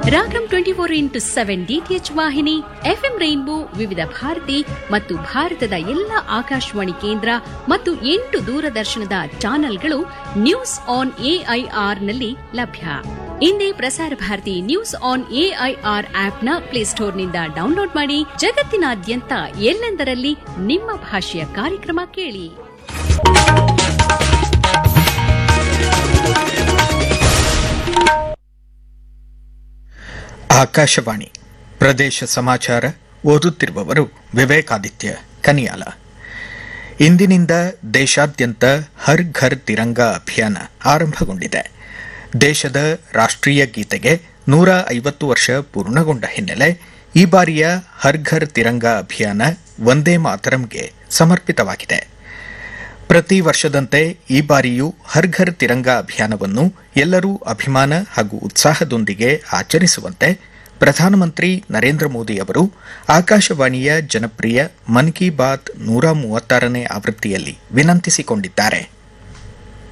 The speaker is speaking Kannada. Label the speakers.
Speaker 1: ರಾಗಂ twenty four into seven DTH ವಾಹಿನಿ ಎಫ್ಎಂ ರೈನ್ಬೋ ವಿವಿಧ ಭಾರತಿ ಮತ್ತು ಭಾರತದ ಎಲ್ಲ ಆಕಾಶವಾಣಿ ಕೇಂದ್ರ ಮತ್ತು ಎಂಟು ದೂರದರ್ಶನದ ಚಾನೆಲ್ಗಳು ನ್ಯೂಸ್ ಆನ್ ಎಐಆರ್ನಲ್ಲಿ ಲಭ್ಯ ಇಂದೇ Prasar Bharati news on AIR ಆಪ್ನ ಪ್ಲೇಸ್ಟೋರ್ನಿಂದ ಡೌನ್ಲೋಡ್ ಮಾಡಿ ಜಗತ್ತಿನಾದ್ಯಂತ ಎಲ್ಲೆಂದರಲ್ಲಿ ನಿಮ್ಮ ಭಾಷೆಯ ಕಾರ್ಯಕ್ರಮ ಕೇಳಿ
Speaker 2: ಆಕಾಶವಾಣಿ ಪ್ರದೇಶ ಸಮಾಚಾರ ಓದುತ್ತಿರುವವರು ವಿವೇಕಾದಿತ್ಯ ಕನಿಯಾಲ ಇಂದಿನಿಂದ ದೇಶಾದ್ಯಂತ ಹರ್ ಘರ್ ತಿರಂಗ ಅಭಿಯಾನ ಆರಂಭಗೊಂಡಿದೆ ದೇಶದ ರಾಷ್ಟ್ರೀಯ ಗೀತೆಗೆ ನೂರ ಐವತ್ತು ವರ್ಷ ಪೂರ್ಣಗೊಂಡ ಹಿನ್ನೆಲೆ ಈ ಬಾರಿಯ ಹರ್ ಘರ್ ತಿರಂಗ ಅಭಿಯಾನ ಒಂದೇ ಮಾತರಂಗೆ ಸಮರ್ಪಿತವಾಗಿದೆ ಪ್ರತಿ ವರ್ಷದಂತೆ ಈ ಬಾರಿಯೂ ಹರ್ ಘರ್ ತಿರಂಗ ಅಭಿಯಾನವನ್ನು ಎಲ್ಲರೂ ಅಭಿಮಾನ ಹಾಗೂ ಉತ್ಸಾಹದೊಂದಿಗೆ ಆಚರಿಸುವಂತೆ ಪ್ರಧಾನಮಂತ್ರಿ ನರೇಂದ್ರ ಮೋದಿ ಅವರು ಆಕಾಶವಾಣಿಯ ಜನಪ್ರಿಯ ಮನ್ ಕಿ ಬಾತ್ ನೂರ ಮೂವತ್ತಾರನೇ ಆವೃತ್ತಿಯಲ್ಲಿ ವಿನಂತಿಸಿಕೊಂಡಿದ್ದಾರೆ